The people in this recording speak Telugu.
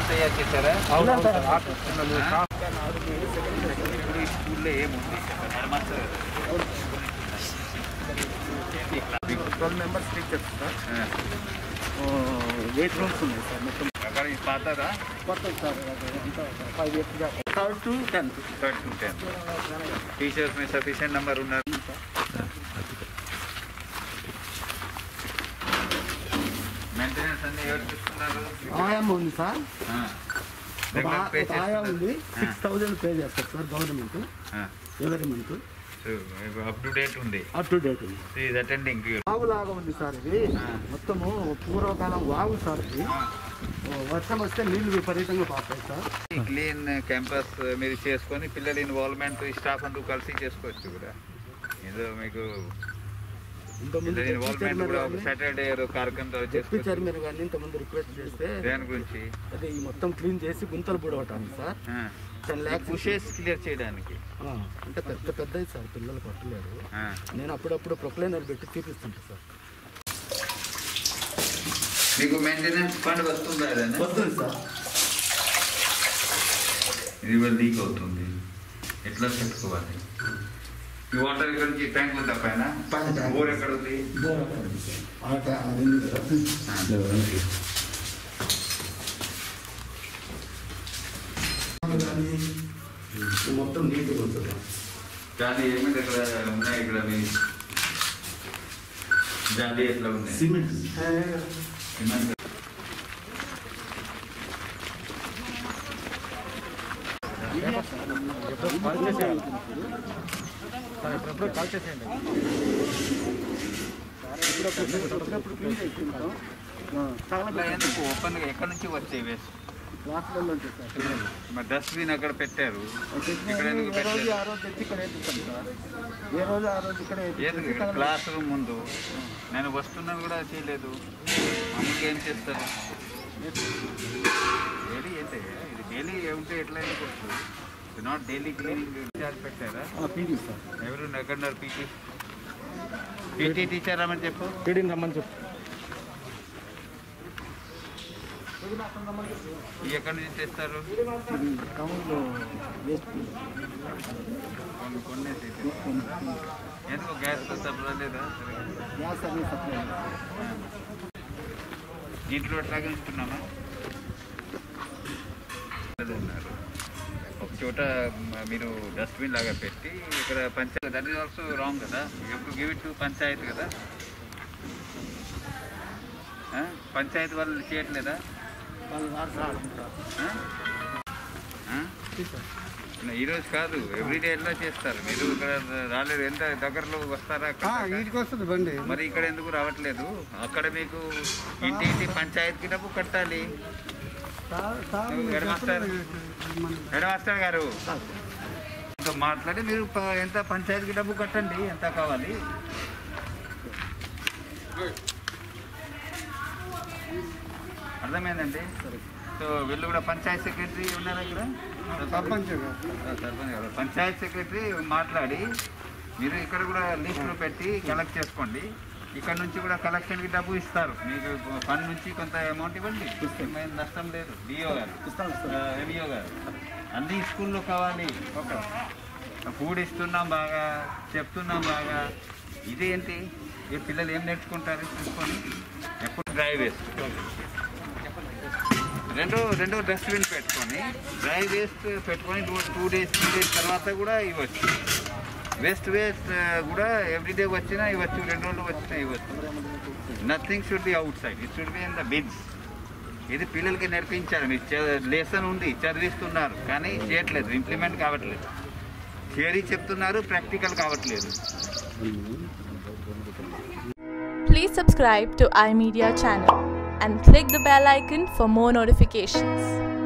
తయారు చేశారా పిల్లలు సార్ ఆట పిల్లలు ఆ? షాప్ ఇప్పుడు ఈ స్కూల్లో ఏముంది ధర్మాసనం ట్వెల్వ్ మెంబర్స్ టీచర్స్ సార్ ఆ. ఎయిట్ రూమ్స్ ఉన్నాయి సార్ మొత్తం అక్కడ ఇది పాతదా కొత్త sir five years third to tenth third to tenth teachers మీ సఫిషియెంట్ నెంబర్ ఉన్నారు మెయింటెనెన్స్ అన్ని ఎవరు చూస్తున్నారు ఆయామ ఉంది సార్ ఆ. ఒక Regular ఆ- pay ఒక ఆయా చేస్తున్నారు? ఉంది సిక్స్ థౌజండ్ పే చేస్తారు సార్ గవర్నమెంట్ ఆ. ఎవరి month so up to date ఉంది అప్ టు డేట్ ఉంది ఈజ్ అటెండింగ్ వాగులాగా ఉంది సార్ ఇది ఆ. మొత్తము పూర్వకాలం వాగు సార్ ఇది ఓ వర్షం వస్తే నీళ్లు విపరీతంగా పాతాయి సార్ క్లీన్ క్యాంపస్ మీరు చేసుకొని పిల్లల ఇన్వాల్వ్మెంట్ స్టాఫ్ అందరూ కలిసి చేసుకోవచ్చు కూడా ఏదో మీకు ఇంతకుముందు పిల్లల డిప్యూటీ ఇన్వాల్వ్మెంట్ కూడా ఒక చైర్మన్ సాటర్డే కార్యక్రమం ద్వారా డిప్యూటీ చేసుకోవచ్చు చైర్మన్ గారిని ఇంతకుముందు రిక్వెస్ట్ చేస్తే దాని గురించి అదే ఈ మొత్తం క్లీన్ చేసి గుంతలు పూడవటానికి sir ten lakhs bushes clear చేయడానికి అంటే పెద్ద పెద్దది సార్ పిల్లలు పట్టలేరు ఆ. నేను అప్పుడప్పుడు ప్రొక్లైనర్ పెట్టి చూపిస్తుంటా సార్ మీకు మెయింటెనెన్స్ ఫండ్ వస్తుందా ఏదైనా? వస్తుంది సార్ ఇది కూడా లీక్ అవుతుంది ఎట్లా పెట్టుకోవాలి ఈ వాటర్ ఇక్కడ నుంచి ట్యాంక్ ఉందా పైన పైన ట్యాంక్. బోర్ ఎక్కడ ఉంది బోర్ అక్కడ ఉంది సార్. ఆ ట్యా- అది ఉంది కదా. కానీ ఇది మొత్తం నీట్గా ఉంటుంది కానీ ఏమిటి ఇక్కడ ఉన్నాయి ఇక్కడ మీ జాలి ఎట్లా ఉన్నాయి సిమెంట్ సిమెంట్ అట్లా ఎందుకు ఓపెన్ ఎక్కడ నుంచి వచ్చే వేస్ట్ క్లాసులలో ఉంటుంది సార్ మరి డస్ట్బిన్ అక్కడ పెట్టారు ఇక్కడ ఎందుకు ఏ రోజు పెట్టారు ఆ రోజు తెచ్చి ఇక్కడ వేపిస్తాం సార్ ఏ రోజు ఆ రోజు ఇక్కడ ఎందుకు ఇక్కడ క్లాస్ రూమ్ ముందు నేను వస్తున్నా కూడా చేయలేదు అమ్మకి ఏం చేస్తారు డైలీ ఏంటి ఇది డైలీ ఉంటే ఎట్లా ఎందుకు నాట్ డైలీ క్లీనింగ్ చార్జ్ పెట్టారా పీడీ సార్ ఎవరు ఎక్కడ పీటీ పీటీ టీచర్ రమ్మని చెప్పు పీడీని రమ్మని చెప్పు ఇవి ఎక్కడి నుంచి తెస్తారు టౌన్లో వేస్ట్ కొన్ని కొన్ని ఎందుకు గ్యాస్ సప్లై లేదా గ్యాస్ సర్వీస్ సప్లై దీంట్లో ఎట్లాగే ఉంటున్నామా ఉన్నారు ఒక చోట మ- మీరు డస్ట్బిన్ లాగా పెట్టి ఇక్కడ panchayat that is also wrong కదా ఎప్పుడు గివ్ ఇట్ టు పంచాయత్ కదా ఆ? పంచాయత్ వాళ్ళు చేయట్లేదా వాళ్ళు వారు రాడుకుంటారు ఆ? ఆ? ఈరోజు కాదు ఎవ్రీడే ఎలా చేస్తారు మీరు ఇక్కడ రాలేదు ఎంత దగ్గరలో వస్తారా అక్కడ దాకా? వీటికి వస్తుంది బండి మరి ఇక్కడ ఎందుకు రావట్లేదు అక్కడ మీకు ఇంటి ఇంటి పంచాయతీకి డబ్బు కట్టాలి నువ్వు హెడ్ మాస్టర్ హెడ్ మాస్టర్ గారు మీతో మాట్లాడి మీరు ప- ఎంత పంచాయతీకి డబ్బు కట్టండి ఎంత కావాలి అర్థమైందండి సో వీళ్ళు కూడా పంచాయత్ సెక్రటరీ ఉన్నారు ఇక్కడ సర్పంచ్ ఆ, సర్పంచ్ గారు పంచాయత్ సెక్రటరీ మాట్లాడి మీరు ఇక్కడ కూడా లిస్టులు పెట్టి కలెక్ట్ చేసుకోండి ఇక్కడ నుంచి కూడా కలెక్షన్కి డబ్బు ఇస్తారు మీకు ఫండ్ నుంచి కొంత అమౌంట్ ఇవ్వండి ఏమైనా నష్టం లేదు డిఓ గారు ఎంఈఓ గారు అన్ని స్కూల్లో కావాలి ఒక ఫుడ్ ఇస్తున్నాం బాగా చెప్తున్నాం బాగా ఇదేంటి ఈ పిల్లలు ఏం నేర్చుకుంటారు చూసుకొని ఎప్పుడు డ్రై వేస్ట్ రెండు రెండు డస్ట్బిన్ పెట్టుకొని డ్రై వేస్ట్ పెట్టుకొని two two days three days తర్వాత కూడా ఇవ్వచ్చు వేస్ట్ వేస్ట్ కూడా ఎవ్రీడే వచ్చినా ఇవ్వచ్చు రెండు రోజులు వచ్చినా ఇవ్వచ్చు nothing should be outside it should be in the bins ఇది పిల్లలకి నేర్పించారు మీరు లెసన్ ఉంది చదివిస్తున్నారు కానీ చేయట్లేదు ఇంప్లిమెంట్ కావట్లేదు థియరీ చెప్తున్నారు ప్రాక్టికల్ కావట్లేదు Please subscribe to iMedia channel and click the bell icon for more notifications.